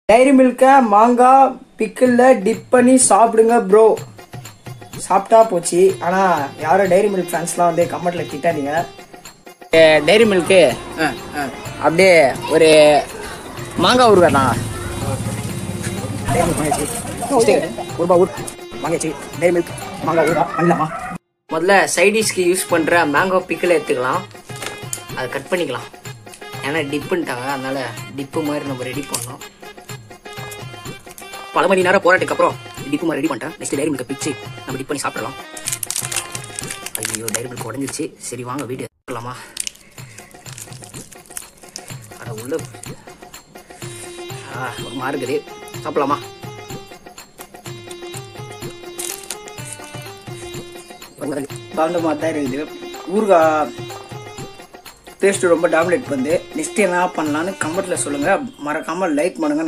diary மில்கை மாங்காய் பிக்கிளில் tip பண்ணி சாப்பிடுங்க ப்ரோ சாப்பிட்டா போச்சு ஆனால் யாரும் டைரி மில்க் ஃபேன்ஸ்லாம் வந்து கமெண்ட்டில் திட்டாதீங்க டைரி மில்க்கு அப்படியே ஒரு மாங்காய் ஊறுகாய் தான் டைரி மில்க் வாங்கியாச்சு ஒரு ரூபா ஊர் வாங்கியாச்சு டைரி மில்க் மாங்காய் ஊறுகாய் பண்ணலாமா முதல்ல சைடிஷ்க்கு யூஸ் பண்ணுற மேங்கோ பிக்கில் எடுத்துக்கலாம் அதை கட் பண்ணிக்கலாம் ஏன்னா டிப்புன்ட்டாங்க அதனால டிப்பு மாதிரி நம்ம ரெடி பண்ணோம் பல மணி நேரம் போராட்டத்துக்கு அப்புறம் டிப்பு மாதிரி ரெடி பண்ணிட்டேன் நெக்ஸ்ட் டைரி மில்கை பிச்சு நம்ம டிப் பண்ணி சாப்பிடலாம் ஐயோ டைரி மில்க் உடஞ்சிருச்சு சரி வாங்க வீடு சாப்பிடலாமா அட உள்ள ஆ ஒரு மாதிரி இருக்குது சாப்பிடலாமா கலந்த மாதிரி தான் இருக்குது ஊறுகாய் டேஸ்ட் ரொம்ப டாமினேட் பண்ணுது நெக்ஸ்ட் என்ன பண்ணலான்னு கமெண்ட்ல சொல்லுங்க மறக்காம லைக் பண்ணுங்க